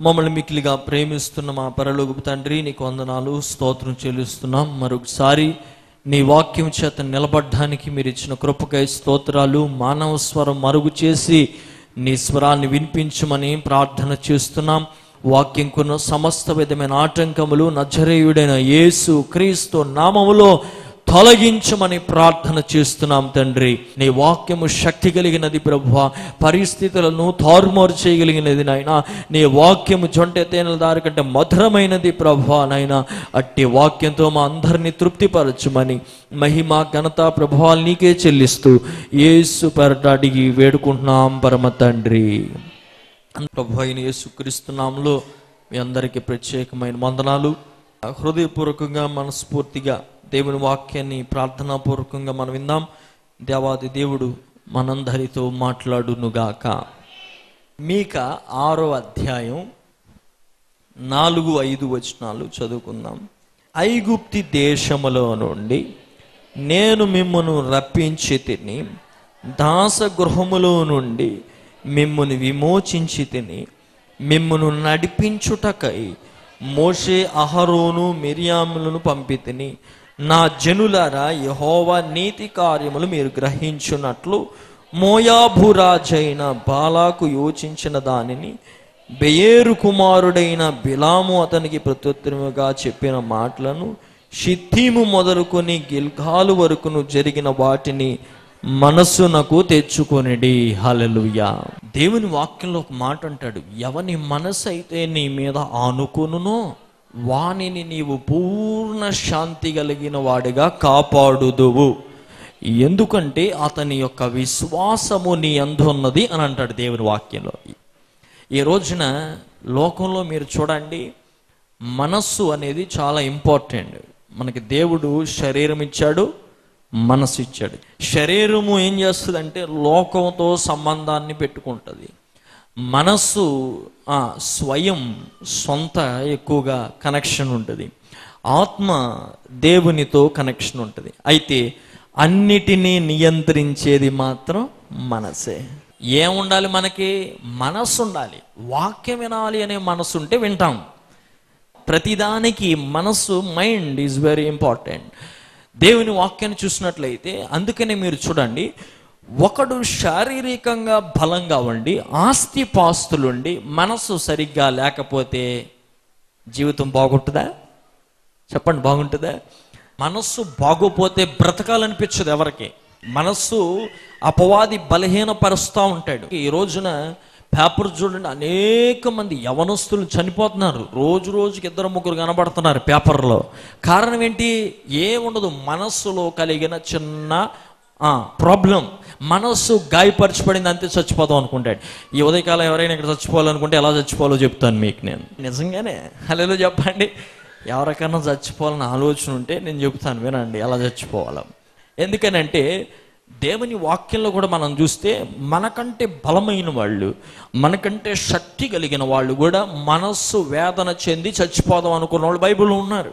మమ్మల్ని మిక్కిలిగా ప్రేమిస్తున్న మా పరలోకపు తండ్రి నీకు వందనాలు స్తోత్రం చెల్లిస్తున్నాం మరొకసారి నీ వాక్యం చేత నిలబడ్డానికి మీరు ఇచ్చిన కృపకై స్తోత్రాలు మానవ స్వరం మరుగు చేసి నీ స్వరాన్ని వినిపించమని ప్రార్థన చేస్తున్నాం వాక్యం కొన్న సమస్త విధమైన ఆటంకములు నజరేయుడైన యేసు క్రీస్తు నామములో తొలగించమని ప్రార్థన చేస్తున్నాం తండ్రి నీ వాక్యము శక్తి కలిగినది ప్రభువ పరిస్థితులను తారుమారు చేయగలిగినది నాయన నీ వాక్యము జొంటె తేనెల దారి కంటే మధురమైనది ప్రభువ నాయన అట్టి వాక్యంతో మా అందరినీ తృప్తిపరచమని మహిమ ఘనత ప్రభావాలు నీకే చెల్లిస్తూ యేసు పెరట అడిగి వేడుకుంటున్నాం పరమ తండ్రి ప్రభు అయిన యేసుక్రీస్తునామంలో మీ అందరికీ ప్రత్యేకమైన వందనాలు హృదయపూర్వకంగా మనస్ఫూర్తిగా దేవుని వాక్యాన్ని ప్రార్థనాపూర్వకంగా మనం విందాం దేవాది దేవుడు మనందరితో మాట్లాడునుగాక మీక ఆరో అధ్యాయం నాలుగు ఐదు వచనాలు చదువుకుందాం ఐగుప్తి దేశములో నుండి నేను మిమ్మను రప్పించి తిని దాసగృహములో నుండి మిమ్మును విమోచించి తిని మిమ్మును నడిపించుటకై మోషే అహరోను మిరియాములను పంపి తిని నా జనులారా యహోవా నీతి కార్యములు మీరు గ్రహించున్నట్లు మోయాభురాజైన బాలాకు యోచించిన దానిని బెయేరు కుమారుడైన బిలాము అతనికి ప్రత్యుత్తరముగా చెప్పిన మాటలను షిత్తీము మొదలుకొని గిల్గాలు వరకును జరిగిన వాటిని మనస్సునకు తెచ్చుకొనిడి హల్లెలూయా దేవుని వాక్యంలో ఒక మాట అంటాడు ఎవని మనసు అయితే నీ మీద ఆనుకొనునో వానిని నీవు పూర్ణ శాంతి కలిగిన వాడిగా కాపాడుదువు ఎందుకంటే అతని యొక్క విశ్వాసము నీ అందున్నది అని అంటాడు దేవుని వాక్యంలో ఈ రోజున లోకంలో మీరు చూడండి మనస్సు అనేది చాలా ఇంపార్టెంట్ మనకి దేవుడు శరీరం ఇచ్చాడు మనసు ఇచ్చాడు శరీరము ఏం చేస్తుందంటే లోకంతో సంబంధాన్ని పెట్టుకుంటుంది మనస్సు ఆ, స్వయం సొంత ఎక్కువగా కనెక్షన్ ఉంటుంది ఆత్మ దేవునితో కనెక్షన్ ఉంటుంది అయితే అన్నిటినీ నియంత్రించేది మాత్రం మనసే ఏముండాలి మనకి మనస్సు ఉండాలి వాక్యం వినాలి అనే మనస్సు ఉంటే వింటాం ప్రతిదానికి మనస్సు మైండ్ ఈజ్ వెరీ ఇంపార్టెంట్ దేవుని వాక్యాన్ని చూసినట్లయితే అందుకనే మీరు చూడండి ఒకడు శారీరకంగా బలంగా ఉండి ఆస్తి పాస్తులుండి మనస్సు సరిగ్గా లేకపోతే జీవితం బాగుంటుందా చెప్పండి బాగుంటుందా మనస్సు బాగోపోతే బ్రతకాలనిపించదు ఎవరికి మనస్సు అపవాది బలహీనపరుస్తూ ఉంటాడు ఈ రోజున పేపర్ చూడండి అనేక మంది యవనస్తులు చనిపోతున్నారు రోజు రోజుకి ఇద్దరు ముగ్గురు కనబడుతున్నారు పేపర్లో కారణం ఏంటి ఏముండదు మనస్సులో కలిగిన చిన్న ప్రాబ్లం మనస్సు గాయపరచబడింది అంతే చచ్చిపోదాం అనుకుంటాడు ఈ ఉదయకాలం ఎవరైనా ఇక్కడ చచ్చిపోవాలనుకుంటే ఎలా చచ్చిపోవాలో చెప్తాను మీకు నేను నిజంగానే హలో చెప్పండి ఎవరికైనా చచ్చిపోవాలని ఆలోచన ఉంటే నేను చెప్తాను వినండి ఎలా చచ్చిపోవాలో ఎందుకనంటే దేవుని వాక్యంలో కూడా మనం చూస్తే మనకంటే బలమైన వాళ్ళు మనకంటే శక్తి కలిగిన వాళ్ళు కూడా మనస్సు వేదన చెంది చచ్చిపోదాం అనుకున్న వాళ్ళు బైబిల్లో ఉన్నారు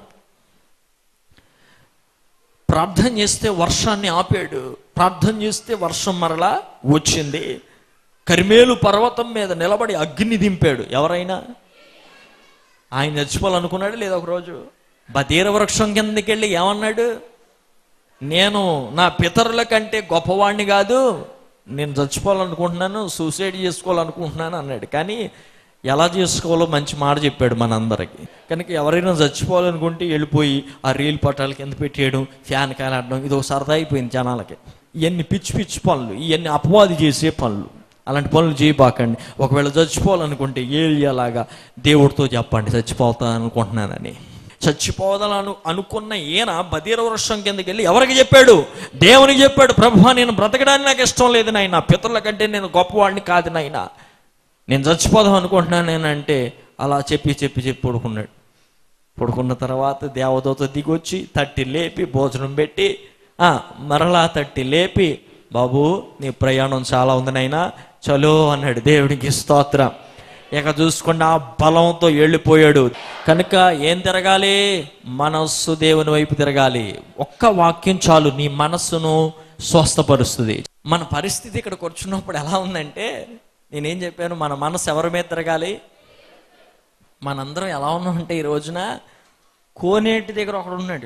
ప్రార్థన చేస్తే వర్షాన్ని ఆపాడు ప్రార్థన చేస్తే వర్షం మరలా వచ్చింది కరిమేలు పర్వతం మీద నిలబడి అగ్ని దింపాడు ఎవరైనా ఆయన చచ్చిపోవాలనుకున్నాడు లేదా ఒకరోజు బదీర వృక్షం కిందకి వెళ్ళి ఏమన్నాడు నేను నా పితరుల కంటే గొప్పవాణ్ణి కాదు నేను చచ్చిపోవాలనుకుంటున్నాను సూసైడ్ చేసుకోవాలనుకుంటున్నాను అన్నాడు కానీ ఎలా చేసుకోవాలో మంచి మాట చెప్పాడు మనందరికి కనుక ఎవరైనా చచ్చిపోవాలనుకుంటే వెళ్ళిపోయి ఆ రీల్ పట్టాల కింద పెట్టేయడం ఫ్యాన్ కాలాడడం ఇది ఒక సరదా అయిపోయింది జనాలకి ఇవన్నీ పిచ్చి పిచ్చి పనులు ఇవన్నీ అపవాది చేసే పనులు అలాంటి పనులు చేయబాకండి ఒకవేళ చచ్చిపోవాలనుకుంటే ఏలియాలాగా దేవుడితో చెప్పండి చచ్చిపోతా అనుకుంటున్నానని చచ్చిపోవాలను అనుకున్న ఈయన బదీర వృక్షం కిందకి వెళ్ళి ఎవరికి చెప్పాడు దేవునికి చెప్పాడు ప్రభు నేను బ్రతకడానికి నాకు ఇష్టం లేదు నాయన పితరుల కంటే నేను గొప్పవాడిని కాదు నాయన నేను చచ్చిపోదాం అనుకుంటున్నాను నేనంటే అలా చెప్పి చెప్పి చెప్పి పడుకున్నాడు పడుకున్న తర్వాత దేవదూత దిగొచ్చి తట్టి లేపి భోజనం పెట్టి ఆ, మరలా తట్టి లేపి బాబు నీ ప్రయాణం చాలా ఉంది నాయనా చలో అన్నాడు దేవుడికి స్తోత్రం ఇక చూసుకున్న ఆ బలంతో వెళ్ళిపోయాడు కనుక ఏం తిరగాలి మనస్సు దేవుని వైపు తిరగాలి ఒక్క వాక్యం చాలు నీ మనస్సును స్వస్థపరుస్తుంది మన పరిస్థితి ఇక్కడికి వచ్చినప్పుడు ఎలా ఉందంటే నేనేం చెప్పాను మన మనసు ఎవరి మీద తిరగాలి మనందరం ఎలా ఉన్నామంటే ఈ రోజున కోనేటి దగ్గర ఒకడు ఉన్నాడు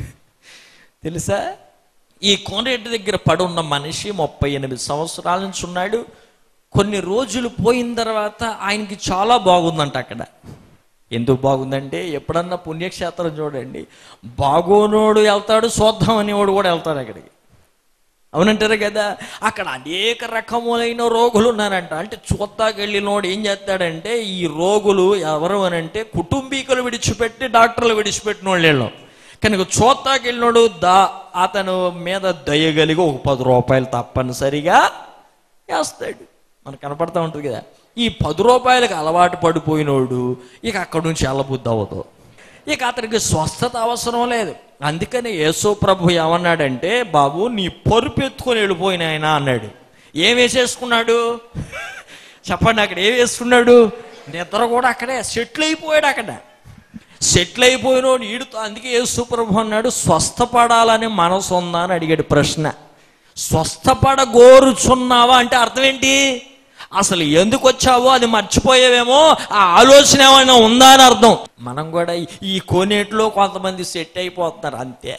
తెలుసా ఈ కోనేటి దగ్గర పడి ఉన్న మనిషి ముప్పై ఎనిమిది సంవత్సరాల నుంచి ఉన్నాడు కొన్ని రోజులు పోయిన తర్వాత ఆయనకి చాలా బాగుందంట అక్కడ ఎందుకు బాగుందంటే ఎప్పుడన్నా పుణ్యక్షేత్రం చూడండి బాగోనోడు వెళ్తాడు చూద్దాం అనేవాడు కూడా వెళ్తాడు అక్కడికి అవునంటారు కదా అక్కడ అనేక రకములైన రోగులు ఉన్నారంట అంటే చూద్దాకి వెళ్ళినోడు ఏం చేస్తాడంటే ఈ రోగులు ఎవరు అని అంటే కుటుంబీకులు విడిచిపెట్టి డాక్టర్లు విడిచిపెట్టిన వాళ్ళు కనుక చూద్దాకి వెళ్ళినోడు దా అతను మీద దయగలిగి ఒక పది రూపాయలు తప్పనిసరిగా వేస్తాడు మనకు కనపడతా ఉంటుంది కదా ఈ పది రూపాయలకు అలవాటు పడిపోయినోడు ఇక అక్కడి నుంచి వెళ్ళబుద్ధి అవ్వదు ఇక అతనికి స్వస్థత అవసరం లేదు అందుకని యేసు ప్రభు ఏమన్నాడంటే బాబు నీ పరుపు ఎత్తుకొని వెళ్ళిపోయిన ఆయన అన్నాడు ఏం వేసేసుకున్నాడు చెప్పండి అక్కడ ఏం వేసుకున్నాడు నిద్ర కూడా అక్కడే సెటిల్ అయిపోయాడు అక్కడ సెటిల్ అయిపోయినోడు ఈడుతో అందుకే యేసు ప్రభు అన్నాడు స్వస్థపడాలనే మనసు ఉందా అని అడిగాడు ప్రశ్న స్వస్థపడగోరుచున్నావా అంటే అర్థం ఏంటి అసలు ఎందుకు వచ్చావో అది మర్చిపోయావేమో ఆ ఆలోచన ఏమైనా ఉందా అని అర్థం మనం కూడా ఈ కోనేటిలో కొంతమంది సెట్ అయిపోతున్నారు అంతే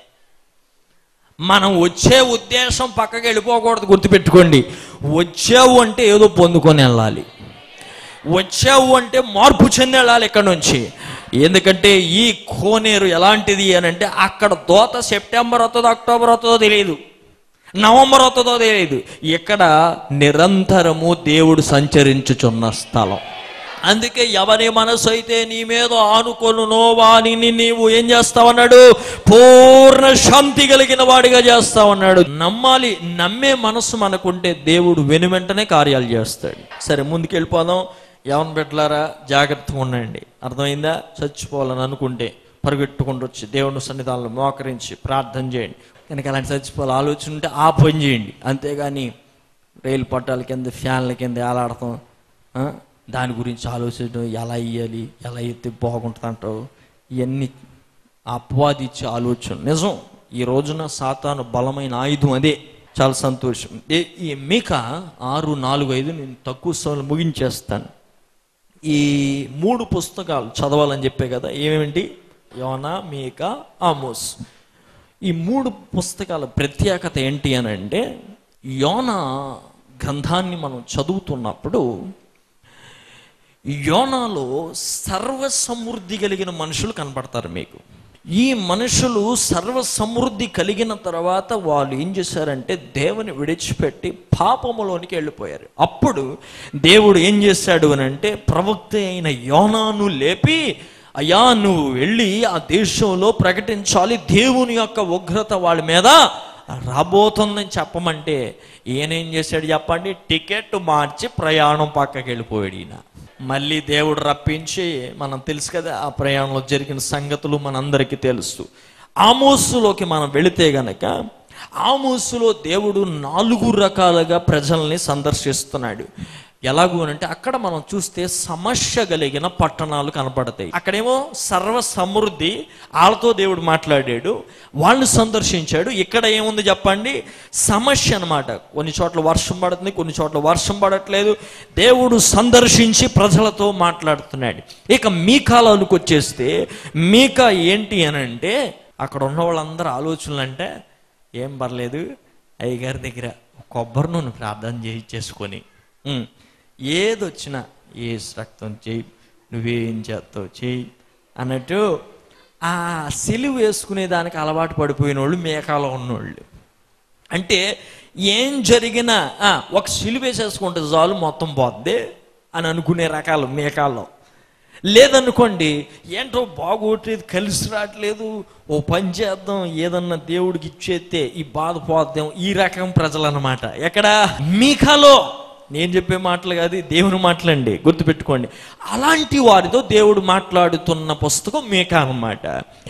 మనం వచ్చే ఉద్దేశం పక్కకి వెళ్ళిపోకూడదు గుర్తుపెట్టుకోండి వచ్చావు అంటే ఏదో పొందుకొని వెళ్ళాలి వచ్చావు అంటే మార్పు చెంది వెళ్ళాలి ఇక్కడ నుంచి ఎందుకంటే ఈ కోనేరు ఎలాంటిది అని అంటే అక్కడ దోత సెప్టెంబర్ వస్తుందో అక్టోబర్ వస్తుందో తెలియదు నవంబర్ వస్తుందో తెలియదు ఇక్కడ నిరంతరము దేవుడు సంచరించుచున్న స్థలం అందుకే ఎవరి మనసు అయితే నీ మీద ఆనుకొనునో వానిని నీవు ఏం చేస్తావన్నాడు పూర్ణ శాంతి కలిగిన వాడిగా చేస్తావన్నాడు నమ్మాలి నమ్మే మనసు మనకుంటే దేవుడు వెను వెంటనే కార్యాలు చేస్తాడు సరే ముందుకు వెళ్ళిపోదాం ఎవరిని పెట్టలారా జాగ్రత్తగా ఉండండి అర్థమైందా చచ్చిపోవాలని అనుకుంటే పరిగెట్టుకుంటూ వచ్చి దేవుని సన్నిధానంలో మోకరించి ప్రార్థన చేయండి కనుక అలాంటి చచ్చిపోవాలి ఆలోచన ఉంటే ఆ పని చేయండి అంతేగాని రైలు పట్టాల కింద ఫ్యాన్ల కింద ఏలాడతాం ఆ? దాని గురించి ఆలోచించడం ఎలా ఇయ్యాలి ఎలా ఎత్తి బాగుంటుంది అంటావు ఇవన్నీ అపవాదిచ్చే ఆలోచన నిజం ఈ రోజున సాతాను బలమైన ఆయుధం అదే చాలా సంతోషం ఏ- ఈ మీక ఆరు నాలుగు ఐదు నేను తక్కువ సమయంలో ముగించేస్తాను ఈ మూడు పుస్తకాలు చదవాలని చెప్పే కదా ఏమేమిటి యోనా మీక ఆమోస్ ఈ మూడు పుస్తకాల ప్రత్యేకత ఏంటి అని అంటే యోనా గ్రంథాన్ని మనం చదువుతున్నప్పుడు యోనాలో సర్వ సమృద్ధి కలిగిన మనుషులు కనపడతారు మీకు ఈ మనుషులు సర్వ సమృద్ధి కలిగిన తర్వాత వాళ్ళు ఏం చేశారంటే దేవుని విడిచిపెట్టి పాపములోనికి వెళ్ళిపోయారు అప్పుడు దేవుడు ఏం చేశాడు అని అంటే ప్రవక్త అయిన యోనాను లేపి అయ్యా నువ్వు వెళ్ళి ఆ దేశంలో ప్రకటించాలి దేవుని యొక్క ఉగ్రత వాళ్ళ మీద రాబోతుందని చెప్పమంటే ఈయనేం చేశాడు చెప్పండి టికెట్ మార్చి ప్రయాణం పక్కకి వెళ్ళిపోయాడు ఈయన మళ్ళీ దేవుడు రప్పించి మనం తెలుసు కదా ఆ ప్రయాణంలో జరిగిన సంగతులు మనందరికీ తెలుసు ఆమోసులోకి మనం వెళితే గనక ఆమోసులో దేవుడు నాలుగు రకాలుగా ప్రజల్ని సందర్శిస్తున్నాడు ఎలాగూ అంటే అక్కడ మనం చూస్తే సమస్య కలిగిన పట్టణాలు కనపడతాయి అక్కడేమో సర్వ సమృద్ధి వాళ్ళతో దేవుడు మాట్లాడాడు వాళ్ళని సందర్శించాడు ఇక్కడ ఏముంది చెప్పండి సమస్య అన్నమాట కొన్ని చోట్ల వర్షం పడుతుంది కొన్ని చోట్ల వర్షం పడట్లేదు దేవుడు సందర్శించి ప్రజలతో మాట్లాడుతున్నాడు ఇక మీకాలోనికి వచ్చేస్తే మీకా ఏంటి అని అంటే అక్కడ ఉన్న వాళ్ళందరూ ఆలోచనలు అంటే ఏం పర్లేదు అయ్యగారి దగ్గర కొబ్బరి నూనె ప్రార్థన చేయించేసుకొని ఉమ్, ఏదొచ్చినా ఏ రక్తం చేయి నువ్వేం చేస్తావు చేయి అన్నట్టు ఆ సిలువ వేసుకునే దానికి అలవాటు పడిపోయిన వాళ్ళు మేకాలో ఉన్నోళ్ళు అంటే ఏం జరిగినా ఆ, ఒక సిలువ వేసేసుకుంటే చాలు మొత్తం పోద్ది అని అనుకునే రకాలు మేకాల్లో లేదనుకోండి ఏంటో బాగోట్లేదు కలిసి రావట్లేదు ఓ పని చేద్దాం ఏదన్నా దేవుడికి ఇచ్చేస్తే ఈ బాధ పోద్దాం ఈ రకం ప్రజలు అనమాట ఎక్కడ మీకాలో నేను చెప్పే మాటలు కాదు ఇది దేవుని మాటలండి గుర్తుపెట్టుకోండి అలాంటి వారితో దేవుడు మాట్లాడుతున్న పుస్తకం మీకా అన్నమాట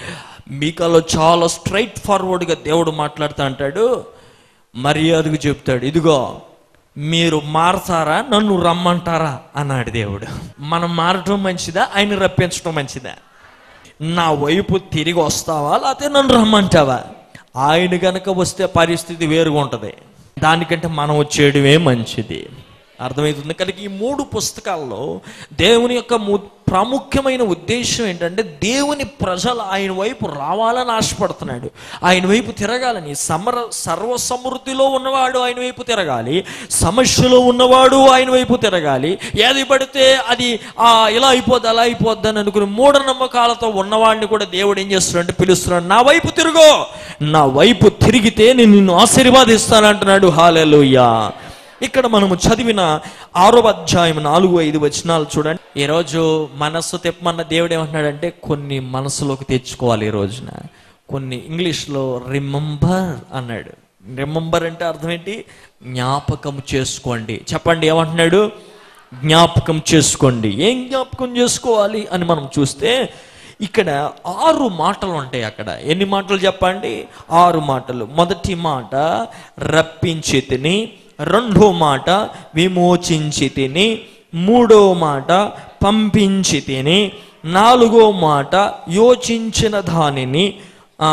మీకాలో చాలా స్ట్రైట్ ఫార్వర్డ్గా దేవుడు మాట్లాడుతూ అంటాడు మర్యాదకు చెప్తాడు ఇదిగో మీరు మారతారా నన్ను రమ్మంటారా అన్నాడు దేవుడు మనం మారటం మంచిదా ఆయన రప్పించడం మంచిదా నా వైపు తిరిగి వస్తావా లేకపోతే నన్ను రమ్మంటావా ఆయన గనక వస్తే పరిస్థితి వేరుగా ఉంటుంది దానికంటే మనం వచ్చేయడమే మంచిది అర్థమవుతుంది కనుక ఈ మూడు పుస్తకాల్లో దేవుని యొక్క ము- ప్రాముఖ్యమైన ఉద్దేశం ఏంటంటే దేవుని ప్రజలు ఆయన వైపు రావాలని ఆశపడుతున్నాడు ఆయన వైపు తిరగాలని సమర సర్వ సమృద్ధిలో ఉన్నవాడు ఆయన వైపు తిరగాలి సమస్యలో ఉన్నవాడు ఆయన వైపు తిరగాలి ఏది పడితే అది ఆ ఇలా అయిపోద్ది అలా అయిపోద్ది అని అనుకుని మూఢనమ్మకాలతో ఉన్నవాడిని కూడా దేవుడు ఏం చేస్తున్నాడు పిలుస్తున్నాడు నా వైపు తిరుగో నా వైపు తిరిగితే నేను నిన్ను ఆశీర్వాదిస్తానంటున్నాడు హాలెలుయ్యా ఇక్కడ మనము చదివిన ఆరో అధ్యాయం నాలుగు ఐదు వచనాలు చూడండి ఈ రోజు మనస్సు తెప్పమన్న దేవుడు ఏమంటున్నాడంటే కొన్ని మనసులోకి తెచ్చుకోవాలి ఈ రోజున కొన్ని ఇంగ్లీష్లో రిమంబర్ అన్నాడు రిమంబర్ అంటే అర్థం ఏంటి జ్ఞాపకం చేసుకోండి చెప్పండి ఏమంటున్నాడు జ్ఞాపకం చేసుకోండి ఏం జ్ఞాపకం చేసుకోవాలి అని మనం చూస్తే ఇక్కడ ఆరు మాటలు ఉంటాయి అక్కడ ఎన్ని మాటలు చెప్పండి ఆరు మాటలు మొదటి మాట రప్పించి తిని రెండో మాట విమోచించి తిని మూడో మాట పంపించి తిని నాలుగో మాట యోచించిన దానిని ఆ,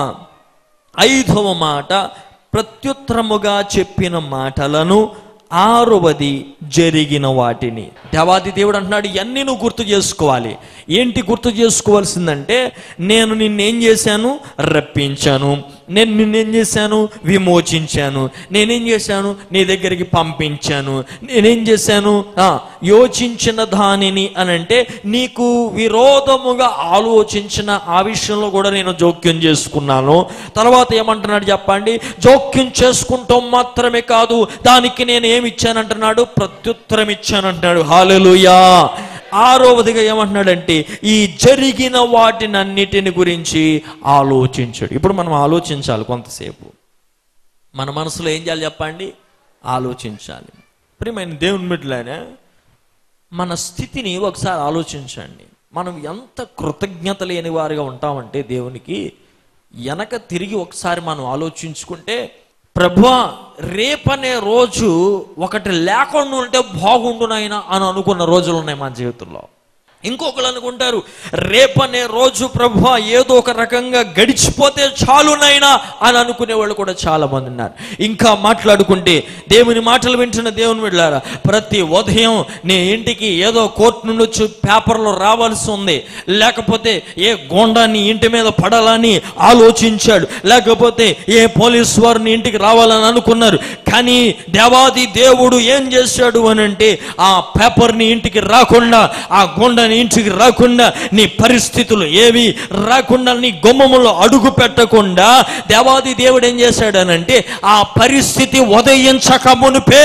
ఐదవ మాట ప్రత్యుత్తరముగా చెప్పిన మాటలను ఆరవది జరిగిన వాటిని దేవాది దేవుడు అంటున్నాడు ఇవన్నీ నువ్వు గుర్తు చేసుకోవాలి ఏంటి గుర్తు చేసుకోవాల్సిందంటే నేను నిన్నేం చేశాను రప్పించాను నేను నిన్నేం చేశాను విమోచించాను నేనేం చేశాను నీ దగ్గరికి పంపించాను నేనేం చేశాను ఆ, యోచించిన దానిని అని అంటే నీకు విరోధముగా ఆలోచించిన ఆ విషయంలో కూడా నేను జోక్యం చేసుకున్నాను తర్వాత ఏమంటున్నాడు చెప్పండి జోక్యం చేసుకుంటాం మాత్రమే కాదు దానికి నేను ఏమి ఇచ్చానంటున్నాడు ప్రత్యుత్తరం ఇచ్చానంటున్నాడు హాలెలుయా ఆరవదిగా ఏమంటున్నాడంటే ఈ జరిగిన వాటిని అన్నిటిని గురించి ఆలోచించాడు ఇప్పుడు మనం ఆలోచించాలి కొంతసేపు మన మనసులో ఏం చేయాలి చెప్పండి ఆలోచించాలి ప్రియమైన దేవుని బిడ్డలైనా మన స్థితిని ఒకసారి ఆలోచించండి మనం ఎంత కృతజ్ఞత లేని వారిగా ఉంటామంటే దేవునికి వెనక తిరిగి ఒకసారి మనం ఆలోచించుకుంటే ప్రభా రేపనే రోజు ఒకటి లేకుండా ఉంటే బాగుండునైనా అని అనుకున్న రోజులు ఉన్నాయి మన జీవితంలో ఇంకొకరు అనుకుంటారు రేపనే రోజు ప్రభు ఏదో ఒక రకంగా గడిచిపోతే చాలునైనా అని అనుకునే వాళ్ళు కూడా చాలా మంది ఉన్నారు ఇంకా మాట్లాడుకుంటే దేవుని మాటలు వింటున్న దేవుని వెళ్ళారా ప్రతి ఉదయం నీ ఇంటికి ఏదో కోర్టు నుండి వచ్చి పేపర్లో రావాల్సి ఉంది లేకపోతే ఏ గోండా నీ ఇంటి మీద పడాలని ఆలోచించాడు లేకపోతే ఏ పోలీస్ వారు నీ ఇంటికి రావాలని అనుకున్నారు కానీ దేవాది దేవుడు ఏం చేశాడు అని అంటే ఆ పేపర్ నీ ఇంటికి రాకుండా ఆ గొండ నీ ఇంటికి రాకుండా నీ పరిస్థితులు ఏవి రాకుండా నీ గుమ్మములో అడుగు పెట్టకుండా దేవాది దేవుడు ఏం చేశాడు అని అంటే ఆ పరిస్థితి ఉదయించక మునిపే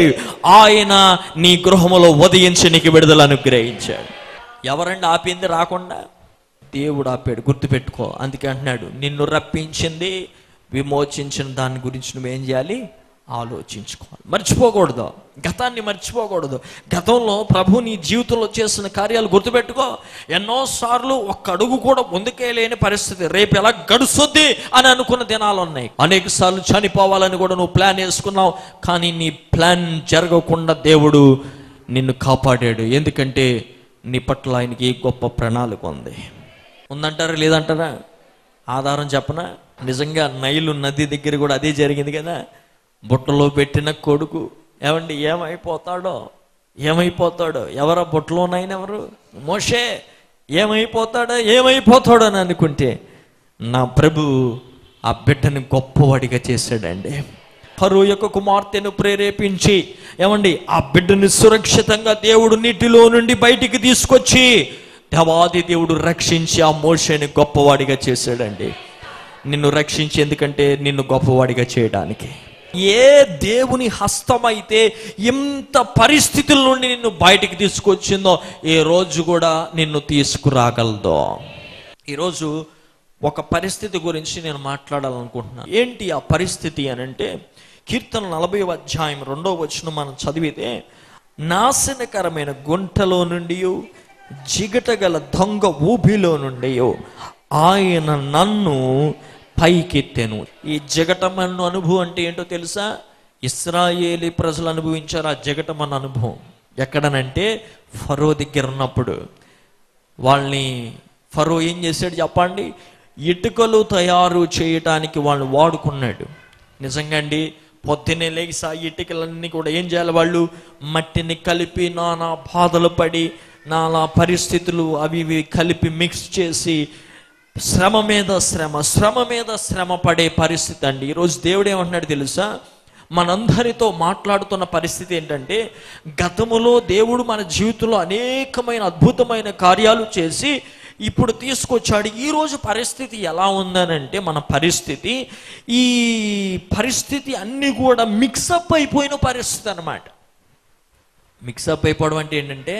ఆయన నీ గృహములో ఉదయించి నీకు విడుదల అనుగ్రహించాడు ఎవరండి ఆపింది రాకుండా దేవుడు ఆపాడు గుర్తుపెట్టుకో అందుకే అంటున్నాడు నిన్ను రప్పించింది విమోచించిన దాని గురించి నువ్వేం చేయాలి ఆలోచించుకోవాలి మర్చిపోకూడదు గతాన్ని మర్చిపోకూడదు గతంలో ప్రభు నీ జీవితంలో చేసిన కార్యాలు గుర్తుపెట్టుకో ఎన్నోసార్లు ఒక్క అడుగు కూడా ముందుకే లేని పరిస్థితి రేపు ఎలా గడుస్తుంది అని అనుకున్న దినాలు ఉన్నాయి అనేక సార్లు చనిపోవాలని కూడా నువ్వు ప్లాన్ వేసుకున్నావు కానీ నీ ప్లాన్ జరగకుండా దేవుడు నిన్ను కాపాడాడు ఎందుకంటే నీ పట్ల ఆయనకి గొప్ప ప్రణాళిక ఉంది ఉందంటారా లేదంటారా ఆధారం చెప్పనా నిజంగా నైలు నది దగ్గర కూడా అదే జరిగింది కదా బుట్టలో పెట్టిన కొడుకు ఏమండి ఏమైపోతాడో ఏమైపోతాడో ఎవరా బుట్టలో ఉన్నాయన ఎవరు మోషే ఏమైపోతాడో ఏమైపోతాడో అని అనుకుంటే నా ప్రభు ఆ బిడ్డని గొప్పవాడిగా చేశాడండి ఫరో యొక్క కుమార్తెను ప్రేరేపించి ఏమండి ఆ బిడ్డని సురక్షితంగా దేవుడు నీటిలో నుండి బయటికి తీసుకొచ్చి దేవాది దేవుడు రక్షించి ఆ మోషని గొప్పవాడిగా చేశాడండి నిన్ను రక్షించి ఎందుకంటే నిన్ను గొప్పవాడిగా చేయడానికి ఏ దేవుని హస్తమైతే ఇంత పరిస్థితుల నుండి నిన్ను బయటికి తీసుకొచ్చిందో ఏ రోజు కూడా నిన్ను తీసుకురాగలదో ఈరోజు ఒక పరిస్థితి గురించి నేను మాట్లాడాలనుకుంటున్నాను ఏంటి ఆ పరిస్థితి అని అంటే కీర్తన నలభై అధ్యాయం రెండో వచ్చిన మనం చదివితే నాశనకరమైన గుంటలో నుండి జిగటగల దొంగ ఊబిలో నుండి ఆయన నన్ను పైకెత్తెను ఈ జగటమన్న అనుభవం అంటే ఏంటో తెలుసా ఇస్రాయేలీ ప్రజలు అనుభవించారు ఆ జగటమన్న అనుభవం ఎక్కడనంటే ఫరో దగ్గర ఉన్నప్పుడు వాళ్ళని ఫరో ఏం చేశాడు చెప్పండి ఇటుకలు తయారు చేయటానికి వాళ్ళు వాడుకున్నాడు నిజంగా అండి పొద్దున్నే లేచి ఆ ఇటుకలన్నీ కూడా ఏం చేయాలి వాళ్ళు మట్టిని కలిపి నానా బాధలు పడి నానా పరిస్థితులు అవి ఇవి కలిపి మిక్స్ చేసి శ్రమ మీద శ్రమ శ్రమ మీద శ్రమ పడే పరిస్థితి అండి ఈరోజు దేవుడు ఏమంటున్నాడు తెలుసా మనందరితో మాట్లాడుతున్న పరిస్థితి ఏంటంటే గతములో దేవుడు మన జీవితంలో అనేకమైన అద్భుతమైన కార్యాలు చేసి ఇప్పుడు తీసుకొచ్చాడు ఈరోజు పరిస్థితి ఎలా ఉందనంటే మన పరిస్థితి ఈ పరిస్థితి అన్నీ కూడా మిక్సప్ అయిపోయిన పరిస్థితి అన్నమాట మిక్సప్ అయిపోవడం అంటే ఏంటంటే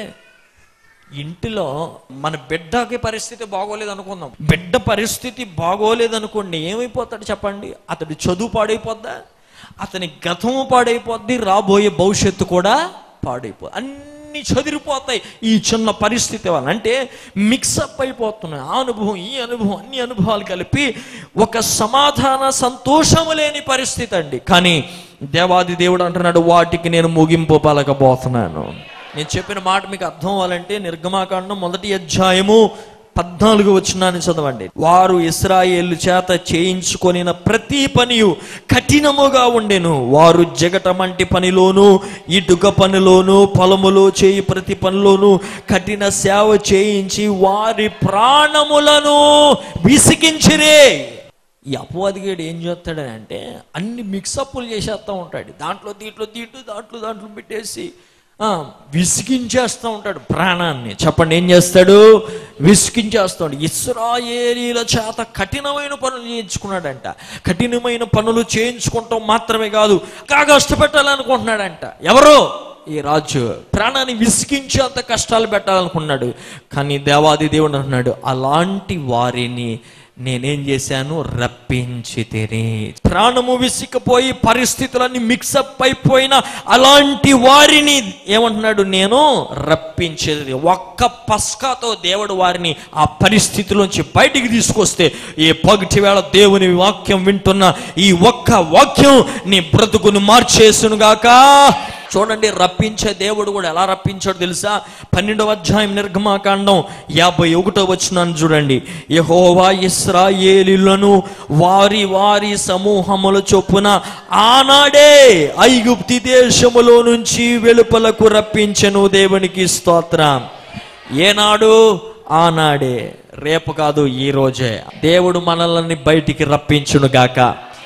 ఇంటిలో మన బిడ్డకి పరిస్థితి బాగోలేదు అనుకుందాం బిడ్డ పరిస్థితి బాగోలేదు అనుకోండి ఏమైపోతాడు చెప్పండి అతడి చదువు పాడైపోద్దా అతని గతము పాడైపోద్ది రాబోయే భవిష్యత్తు కూడా పాడైపో అన్ని చదిరిపోతాయి ఈ చిన్న పరిస్థితి వల్ల అంటే మిక్సప్ అయిపోతున్నాయి ఆ అనుభవం ఈ అనుభవం అన్ని అనుభవాలు కలిపి ఒక సమాధాన సంతోషము లేని పరిస్థితి అండి కానీ దేవాది దేవుడు అంటున్నాడు వాటికి నేను ముగింపు పలకబోతున్నాను నేను చెప్పిన మాట మీకు అర్థం అవ్వాలంటే నిర్గమాకాండం మొదటి అధ్యాయము పద్నాలుగు వచ్చినాన్ని చదవండి వారు ఇస్రాయేలు చేత చేయించుకొనిన ప్రతి పనియు కఠినముగా ఉండెను వారు జగటమంటి పనిలోను ఇటుక పనిలోను పొలములో చేయి ప్రతి పనిలోను కఠిన సేవ చేయించి వారి ప్రాణములను విసిగించిరే ఈ అపవాదిగాడు ఏం చేస్తాడని అంటే అన్ని మిక్సప్లు చేసేస్తూ ఉంటాడు దాంట్లో దీంట్లో దీంట్లో దాంట్లో దాంట్లో పెట్టేసి ఆ, విసిగించేస్తూ ఉంటాడు ప్రాణాన్ని చెప్పండి ఏం చేస్తాడు విసిగించేస్తాడు ఇస్రాయేలీల చేత కఠినమైన పనులు చేయించుకున్నాడంట కఠినమైన పనులు చేయించుకుంటాం మాత్రమే కాదు కాగా కష్టపెట్టాలనుకుంటున్నాడంట ఎవరో ఈ రాజు ప్రాణాన్ని విసిగించి అంత కష్టాలు పెట్టాలనుకున్నాడు కానీ దేవాది దేవుడు అంటున్నాడు అలాంటి వారిని నేనేం చేశాను రప్పించి తిని ప్రాణము విసికపోయి పరిస్థితులన్నీ మిక్సప్ అయిపోయిన అలాంటి వారిని ఏమంటున్నాడు నేను రప్పించేది ఒక్క పస్కాతో దేవుడు వారిని ఆ పరిస్థితిలోంచి బయటికి తీసుకొస్తే ఈ పగటి వేళ దేవుని వాక్యం వింటున్న ఈ ఒక్క వాక్యం నీ బ్రతుకును మార్చేసునుగాక చూడండి రప్పించే దేవుడు కూడా ఎలా రప్పించాడు తెలుసా పన్నెండవ అధ్యాయం నిర్గమాకాండం యాభై ఒకటో వచ్చినాను చూడండి యహోవా ఇస్రాయేలీలను వారి వారి సమూహముల చొప్పున ఆనాడే ఐగుప్తి దేశములో నుంచి వెలుపలకు రప్పించెను దేవునికి స్తోత్రం ఏనాడు ఆనాడే రేపు కాదు ఈ రోజే దేవుడు మనల్ని బయటికి రప్పించును గాక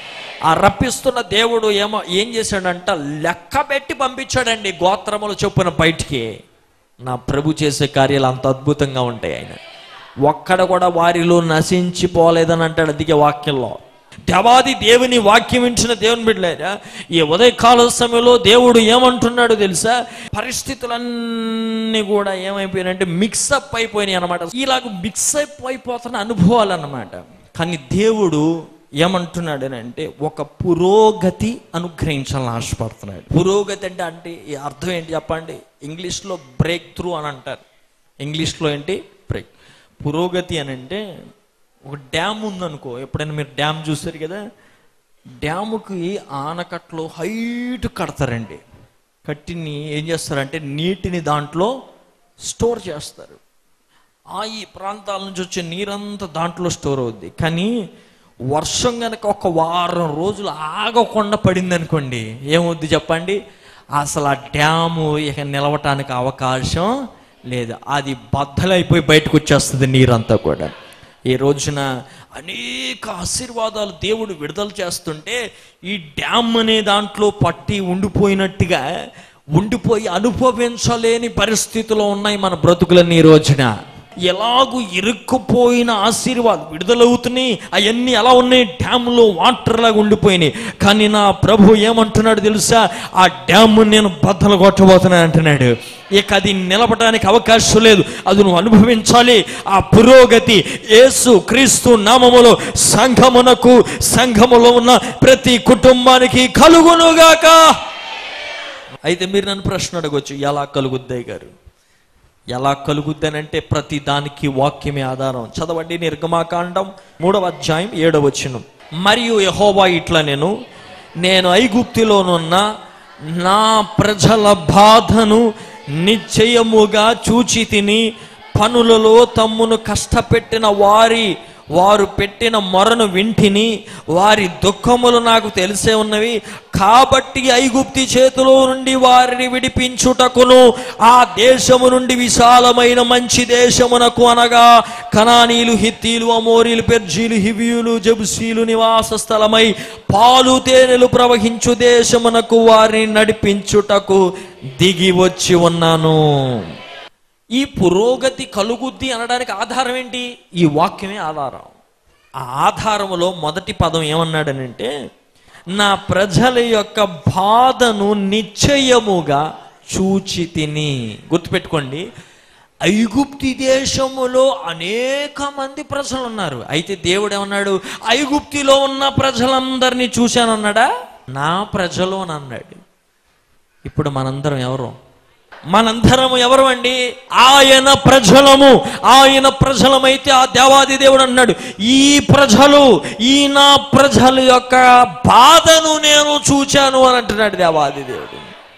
ఆ రప్పిస్తున్న దేవుడు ఏమో ఏం చేశాడంట లెక్క పెట్టి పంపించాడండి గోత్రములు చొప్పున బయటికి నా ప్రభు చేసే కార్యాలు అంత అద్భుతంగా ఉంటాయి ఆయన ఒక్కడ కూడా వారిలో నశించిపోలేదని అంటాడు అదిగే వాక్యంలో దేవాది దేవుని వాక్యం ఇచ్చిన దేవుని బిడ్డలేదా ఈ ఉదయకాల సమయంలో దేవుడు ఏమంటున్నాడు తెలుసా పరిస్థితులన్నీ కూడా ఏమైపోయినాయంటే మిక్సప్ అయిపోయినాయి అనమాట ఇలాగ మిక్సప్ అయిపోతున్న అనుభవాలు అన్నమాట కానీ దేవుడు ఏమంటున్నాడు అని అంటే ఒక పురోగతి అనుగ్రహించాలని ఆశపడుతున్నాడు పురోగతి అంటే అంటే ఈ అర్థం ఏంటి చెప్పండి ఇంగ్లీష్లో బ్రేక్ త్రూ అని అంటారు ఇంగ్లీష్లో ఏంటి బ్రేక్ పురోగతి అని అంటే ఒక డ్యామ్ ఉందనుకో ఎప్పుడైనా మీరు డ్యామ్ చూస్తారు కదా డ్యాముకి ఆనకట్లో హైట్ కడతారండి కట్టిని ఏం చేస్తారంటే నీటిని దాంట్లో స్టోర్ చేస్తారు ఆ ఈ ప్రాంతాల నుంచి వచ్చే నీరంతా దాంట్లో స్టోర్ అవుద్ది కానీ వర్షం కనుక ఒక వారం రోజులు ఆగకుండా పడింది అనుకోండి ఏమవుద్ది చెప్పండి అసలు ఆ డ్యాము ఇక నిలవటానికి అవకాశం లేదు అది బద్దలైపోయి బయటకు వచ్చేస్తుంది నీరంతా కూడా ఈ రోజున అనేక ఆశీర్వాదాలు దేవుడు విడుదల చేస్తుంటే ఈ డ్యామ్ అనే దాంట్లో పట్టి ఉండిపోయినట్టుగా ఉండిపోయి అనుభవించలేని పరిస్థితిలో ఉన్నాయి మన బ్రతుకులన్నీ ఈ రోజున ఎలాగూ ఇరుక్కుపోయిన ఆశీర్వాదం విడుదలవుతున్నాయి అవన్నీ ఎలా ఉన్నాయి డ్యామ్లో వాటర్ లాగా ఉండిపోయినాయి కానీ నా ప్రభు ఏమంటున్నాడు తెలుసా ఆ డ్యామ్ నేను బద్దలు కొట్టబోతున్నాను అంటున్నాడు ఇక అది నిలబడడానికి అవకాశం లేదు అది నువ్వు అనుభవించాలి ఆ పురోగతి యేసు క్రీస్తు నామములో సంఘమునకు సంఘములో ఉన్న ప్రతి కుటుంబానికి కలుగునుగాక అయితే మీరు నన్ను ప్రశ్న అడగొచ్చు ఎలా కలుగుద్దాయి గారు ఎలా కలుగుద్దనంటే ప్రతి దానికి వాక్యమే ఆధారం చదవండి నిర్గమాకాండం మూడవ అధ్యాయం ఏడవ వచనం మరియు యహోవా ఇట్లా నేను నేను ఐగుప్తిలోనున్న నా ప్రజల బాధను నిశ్చయముగా చూచి తిని పనులలో తమ్మును కష్టపెట్టిన వారి వారు పెట్టిన మొరను వింటిని వారి దుఃఖములు నాకు తెలిసే ఉన్నవి కాబట్టి ఐగుప్తి చేతిలో నుండి వారిని విడిపించుటకును ఆ దేశము నుండి విశాలమైన మంచి దేశమునకు అనగా కనానీలు హిత్తీలు అమోరీలు పెర్జీలు హివియులు జబుసీలు నివాస స్థలమై పాలు తేనెలు ప్రవహించు దేశమునకు వారిని నడిపించుటకు దిగి వచ్చి ఉన్నాను ఈ పురోగతి కలుగుద్ది అనడానికి ఆధారం ఏంటి ఈ వాక్యమే ఆధారం ఆ ఆధారములో మొదటి పదం ఏమన్నాడనంటే నా ప్రజల యొక్క బాధను నిశ్చయముగా చూచి తిని గుర్తుపెట్టుకోండి ఐగుప్తి దేశములో అనేక మంది ప్రజలు ఉన్నారు అయితే దేవుడు ఏమన్నాడు ఐగుప్తిలో ఉన్న ప్రజలందరినీ చూశానన్నాడా నా ప్రజలు అని అన్నాడు ఇప్పుడు మనందరం ఎవరు మనందరం ఎవరు అండి ఆయన ప్రజలము ఆయన ప్రజలమైతే ఆ దేవాది దేవుడు అన్నాడు ఈ ప్రజలు ఈ నా ప్రజల యొక్క బాధను నేను చూచాను అని అంటున్నాడు దేవాది దేవుడు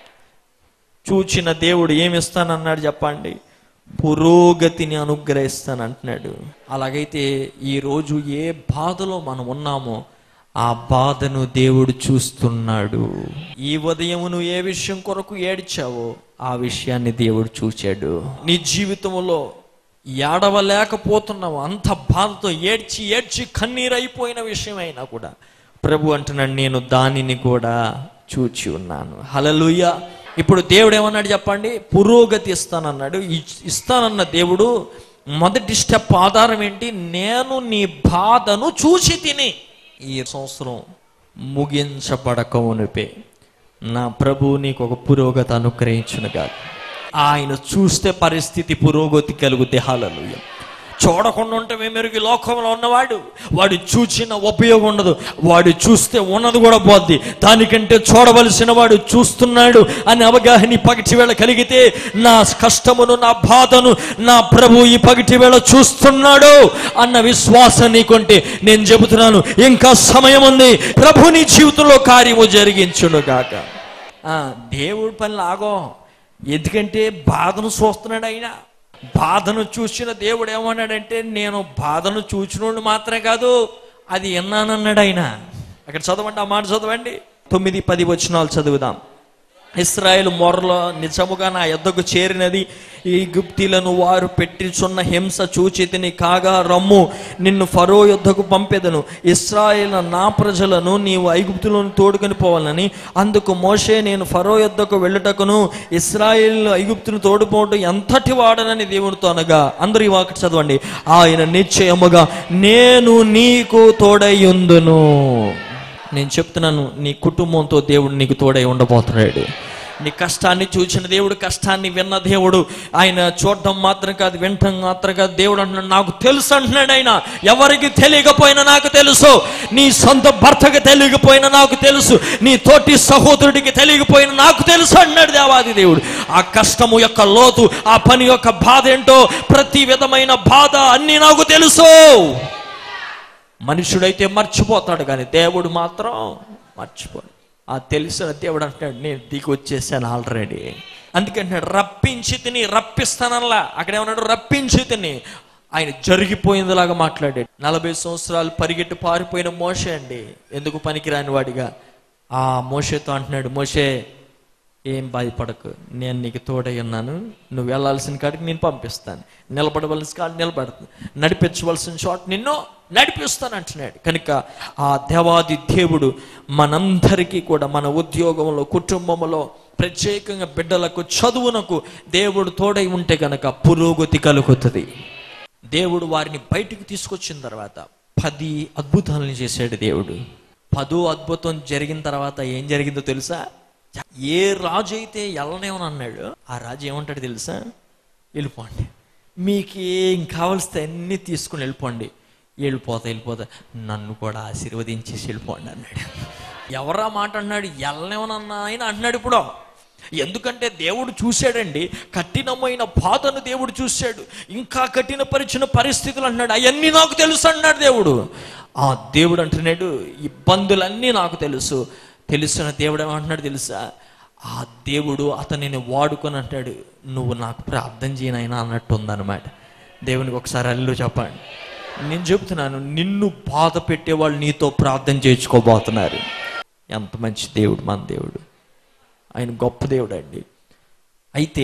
చూచిన దేవుడు ఏమి ఇస్తానన్నాడు చెప్పండి పురోగతిని అనుగ్రహిస్తాను అంటున్నాడు అలాగైతే ఈరోజు ఏ బాధలో మనం ఉన్నామో ఆ బాధను దేవుడు చూస్తున్నాడు ఈ ఉదయం నువ్వు ఏ విషయం కొరకు ఏడ్చావో ఆ విషయాన్ని దేవుడు చూచాడు నీ జీవితంలో ఏడవలేకపోతున్నావు అంత బాధతో ఏడ్చి ఏడ్చి కన్నీరైపోయిన విషయమైనా కూడా ప్రభు అంటున్నాడు నేను దానిని కూడా చూచి ఉన్నాను హలలుయ ఇప్పుడు దేవుడు ఏమన్నాడు చెప్పండి పురోగతి ఇస్తానన్నాడు ఇ- ఇస్తానన్న దేవుడు మొదటి స్టెప్ ఆధారం ఏంటి నేను నీ బాధను చూసి తిని ఈ సంవత్సరం ముగించబడక మునిపే నా ప్రభు నీకు ఒక పురోగతి అనుగ్రహించునుగా ఆయన చూస్తే పరిస్థితి పురోగతి కలుగుతే హాలలుయ చూడకుండా ఉంటే మెరుగు ఈ లోకంలో ఉన్నవాడు వాడు చూచిన ఉపయోగం ఉండదు వాడు చూస్తే ఉన్నది కూడా పోద్ది దానికంటే చూడవలసిన వాడు చూస్తున్నాడు అని అవగాహన ఈ పగటి వేళ కలిగితే నా కష్టమును నా బాధను నా ప్రభు ఈ పగటి వేళ చూస్తున్నాడు అన్న విశ్వాసం నీకుంటే నేను చెబుతున్నాను ఇంకా సమయం ఉంది ప్రభు నీ జీవితంలో కార్యము జరిగించును గాక ఆ, దేవుడి పని లాగో ఎందుకంటే బాధను చూస్తున్నాడు ఆయన బాధను చూసిన దేవుడు ఏమన్నాడంటే నేను బాధను చూసినోడు మాత్రమే కాదు అది విన్నానన్నాడు ఆయన అక్కడ చదవండి ఆ మాట చదవండి తొమ్మిది పది వచనాలు చదువుదాం ఇస్రాయేల్ మొరలో నిజముగా నా యొద్దకు చేరినది ఈ గుప్తిలను వారు పెట్టిచున్న హింస చూచితిని కాగా రమ్ము నిన్ను ఫరో యుద్ధకు పంపెదను ఇస్రాయేల్ నా ప్రజలను నీవు ఐగుప్తులను తోడుకొని పోవాలని అందుకు మోషే నేను ఫరో యుద్ధకు వెళ్ళుటకును ఇస్రాయేల్ ఐగుప్తును తోడుపోవటం ఎంతటి వాడనని దేవునితో అనగా అందరూ ఈ వాకి చదవండి ఆయన నిశ్చయముగా నేను నీకు తోడయ్యుందును నేను చెప్తున్నాను నీ కుటుంబంతో దేవుడు నీకు తోడై ఉండబోతున్నాడు నీ కష్టాన్ని చూసిన దేవుడు కష్టాన్ని విన్న దేవుడు ఆయన చూడటం మాత్రం కాదు వినటం మాత్రం కాదు దేవుడు అంటున్నాడు నాకు తెలుసు అంటున్నాడు ఆయన ఎవరికి తెలియకపోయినా నాకు తెలుసు నీ సొంత భర్తకి తెలియకపోయినా నాకు తెలుసు నీ తోటి సహోదరుడికి తెలియకపోయినా నాకు తెలుసు అన్నాడు దేవాది దేవుడు ఆ కష్టము యొక్క లోతు ఆ పని యొక్క బాధ ఏంటో ప్రతి విధమైన బాధ అన్నీ నాకు తెలుసు మనుషుడైతే మర్చిపోతాడు కానీ దేవుడు మాత్రం మర్చిపోడు ఆ తెలిసిన దేవుడు అంటాడు నేను దిగి వచ్చేసాను ఆల్రెడీ అందుకంటున్నాడు రప్పించి తిని రప్పిస్తానల్లా అక్కడ ఏమన్నాడు రప్పించి తిని ఆయన జరిగిపోయిందిలాగా మాట్లాడాడు నలభై సంవత్సరాలు పరిగెట్టి పారిపోయిన మోషే అండి ఎందుకు పనికిరాని వాడిగా ఆ మోషేతో అంటున్నాడు మోషే ఏం బాధపడకు నేను నీకు తోడై ఉన్నాను నువ్వు వెళ్ళాల్సిన కాడికి నేను పంపిస్తాను నిలబడవలసిన కాడ నిలబడతాను నడిపించవలసిన చోట నిన్ను నడిపిస్తాను అంటున్నాడు కనుక ఆ దేవాది దేవుడు మనందరికీ కూడా మన ఉద్యోగంలో కుటుంబంలో ప్రత్యేకంగా బిడ్డలకు చదువునకు దేవుడు తోడై ఉంటే కనుక పురోగతి కలుగుతుంది దేవుడు వారిని బయటికి తీసుకొచ్చిన తర్వాత పది అద్భుతాలను చేశాడు దేవుడు పదో అద్భుతం జరిగిన తర్వాత ఏం జరిగిందో తెలుసా ఏ రాజు అయితే ఎల్లనేమని అన్నాడు ఆ రాజు ఏమంటాడు తెలుసా వెళ్ళిపోండి మీకు ఏం కావలిస్తే అన్నీ తీసుకుని వెళ్ళిపోండి వెళ్ళిపోతా వెళ్ళిపోతా నన్ను కూడా ఆశీర్వదించేసి వెళ్ళిపోండి అన్నాడు ఎవరా మాట అన్నాడు ఎల్లనేమనన్నా ఆయన అంటున్నాడు ఇప్పుడు ఎందుకంటే దేవుడు చూశాడండి కఠినమైన బాధను దేవుడు చూశాడు ఇంకా కఠినపరిచిన పరిస్థితులు అన్నాడు అవన్నీ నాకు తెలుసు అన్నాడు దేవుడు ఆ దేవుడు అంటున్నాడు ఇబ్బందులన్నీ నాకు తెలుసు తెలుసిన దేవుడు ఏమంటున్నాడు తెలుసా ఆ దేవుడు అతనిని వాడుకొని అంటాడు నువ్వు నాకు ప్రార్థన చేయనైనా అన్నట్టు ఉందన్నమాట దేవునికి ఒకసారి అల్లు చెప్పండి నేను చెప్తున్నాను నిన్ను బాధ పెట్టేవాళ్ళు నీతో ప్రార్థన చేయించుకోబోతున్నారు ఎంత మంచి దేవుడు మన దేవుడు ఆయన గొప్ప దేవుడు అండి అయితే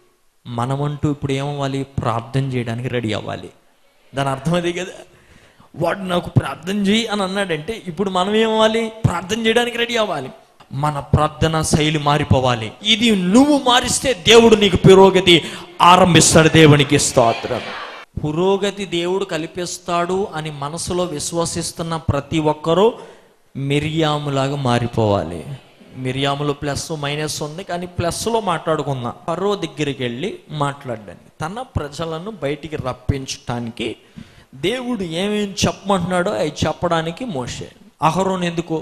మనమంటూ ఇప్పుడు ఏమవ్వాలి ప్రార్థన చేయడానికి రెడీ అవ్వాలి దాని అర్థం అదే కదా వాడు నాకు ప్రార్థన చేయి అని అన్నాడంటే ఇప్పుడు మనం ఏమవ్వాలి ప్రార్థన చేయడానికి రెడీ అవ్వాలి మన ప్రార్థన శైలి మారిపోవాలి ఇది నువ్వు మారిస్తే దేవుడు నీకు పురోగతి ఆరంభిస్తాడు దేవునికి స్తోత్రం పురోగతి దేవుడు కల్పిస్తాడు అని మనసులో విశ్వసిస్తున్న ప్రతి ఒక్కరూ మిరియాములాగా మారిపోవాలి మిరియాములు ప్లస్ మైనస్ ఉంది కానీ ప్లస్లో మాట్లాడుకుందాం పరో దగ్గరికి వెళ్ళి మాట్లాడండి తన ప్రజలను బయటికి రప్పించటానికి దేవుడు ఏమేమి చెప్పమంటున్నాడో అవి చెప్పడానికి మోసే అహరోన్ ఎందుకు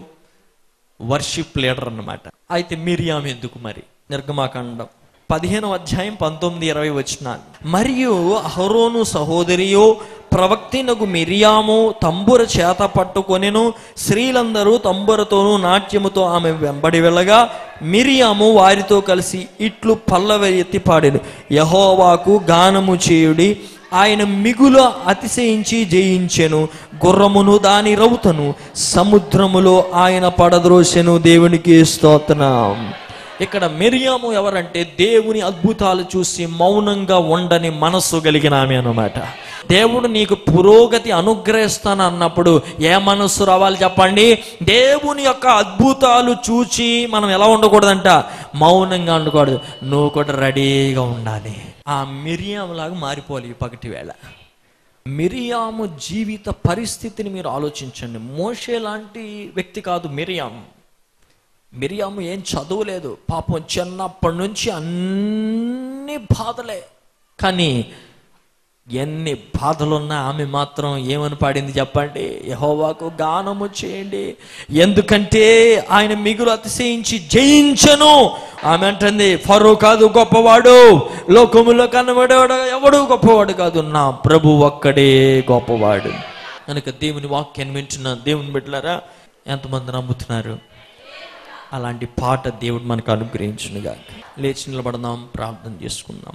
వర్షిప్ లీడర్ అన్నమాట అయితే మిరియాం ఎందుకు మరి నిర్గమాకాండం పదిహేను అధ్యాయం పంతొమ్మిది ఇరవై వచ్చినాలు మరియు అహరోను సహోదరియో ప్రవక్తినకు మిరియాము తంబుర చేత పట్టుకొనెను స్త్రీలందరూ తంబురతోనూ నాట్యముతో ఆమె వెంబడి వెళ్ళగా మిరియాము వారితో కలిసి ఇట్లు పల్లవ ఎత్తి పాడెను యహోవాకు గానము చేయుడి ఆయన మిగుల అతిశయించి జయించెను గుర్రమును దాని రౌతను సముద్రములో ఆయన పడద్రోసెను దేవునికి స్తోత్రం ఇక్కడ మిరియాము ఎవరంటే దేవుని అద్భుతాలు చూసి మౌనంగా ఉండని మనస్సు కలిగిన ఆమె అన్నమాట దేవుడు నీకు పురోగతి అనుగ్రహిస్తాను అన్నప్పుడు ఏ మనస్సు రావాలి చెప్పండి దేవుని యొక్క అద్భుతాలు చూచి మనం ఎలా ఉండకూడదంట మౌనంగా ఉండకూడదు నువ్వు కూడా రెడీగా ఉండాలి ఆ మిరియాములాగా మారిపోవాలి ఈ పగటి వేళ మిరియాము జీవిత పరిస్థితిని మీరు ఆలోచించండి మోషే లాంటి వ్యక్తి కాదు మిరియాము మిరియాము ఏం చదువులేదు పాపం చిన్నప్పటి నుంచి అన్ని బాధలే కానీ ఎన్ని బాధలున్నా ఆమె మాత్రం ఏమని పాడింది చెప్పండి యహోవాకు గానము చేయండి ఎందుకంటే ఆయన మిగులు అతిశయించి జయించను ఆమె అంటుంది ఫరో కాదు గొప్పవాడు లోకములో కనబడేవాడు ఎవడు గొప్పవాడు కాదు నా ప్రభు ఒక్కడే గొప్పవాడు కనుక దేవుని వాక్యాన్ని వింటున్న దేవుని బిడ్డలారా ఎంతమంది నమ్ముతున్నారు అలాంటి పాట దేవుడు మనకు అనుగ్రహించునుగా లేచి నిలబడదాం ప్రార్థన చేసుకుందాం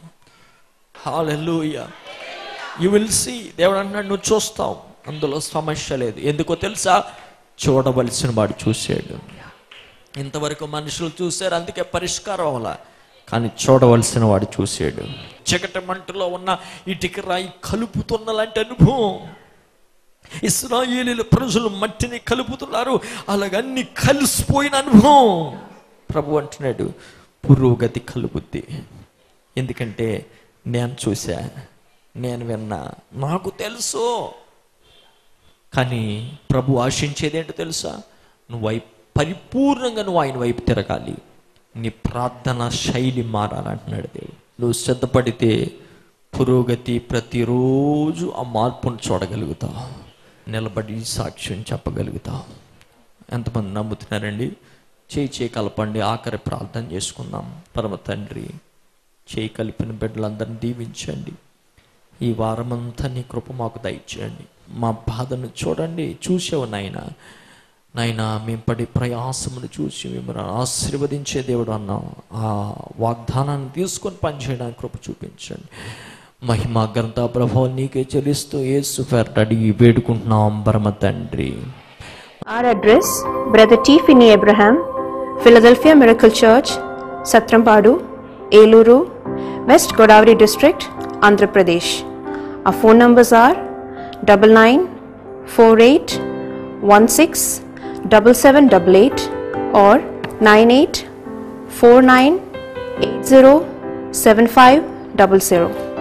హాలూయ యు విల్ సీ దేవుడు అంటున్నాడు నువ్వు చూస్తావు అందులో సమస్య లేదు ఎందుకో తెలుసా చూడవలసిన వాడు చూసాడు ఇంతవరకు మనుషులు చూశారు అందుకే పరిష్కారం అవ్వాల కానీ చూడవలసిన వాడు చూసాడు చీకటి మంటలో ఉన్న ఇటుక రాయి కలుపుతున్న లాంటి అనుభవం ఇస్రాయేలీల ప్రజలు మట్టిని కలుపుతున్నారు అలాగన్ని కలిసిపోయిన అనుభవం ప్రభు అంటున్నాడు పురోగతి కలుగుద్ది ఎందుకంటే నేను చూసా నేను విన్నా నాకు తెలుసు కానీ ప్రభు ఆశించేది ఏంటో తెలుసా నువ్వు వైపు పరిపూర్ణంగా నువ్వు ఆయన వైపు తిరగాలి నీ ప్రార్థన శైలి మారాలంటున్నాడు దేవుడు నువ్వు సిద్ధపడితే పురోగతి ప్రతిరోజు ఆ మార్పును చూడగలుగుతావు నిలబడి సాక్ష్యం చెప్పగలుగుతావు ఎంతమంది నమ్ముతున్నారండి చేయి చేయి కలపండి ఆఖరి ప్రార్థన చేసుకుందాం పరమ తండ్రి చేయి కలిపిన బిడ్డలందరినీ దీవించండి ఈ వారమంతా నీ కృప మాకు దయచేయండి మా బాధను చూడండి చూసావు నాయన నాయన మేము పడే ప్రయాసమును చూసి మిమ్మల్ని ఆశీర్వదించే దేవుడు అన్నాం ఆ వాగ్దానాన్ని తీసుకొని పనిచేయడానికి కృప చూపించండి మహిమ గ్రంథ ప్రభావం నీకే చెల్లిస్తూ ఏసు ఫెర్ట్ అడిగి వేడుకుంటున్నాం పరమ తండ్రి Our address Brother T. Finney Abraham, Philadelphia Miracle Church, Satrampadu, Eluru, West Godavari District, Andhra Pradesh. Our phone numbers are double nine four eight one six double seven double eight or nine eight four nine eight zero seven five double zero.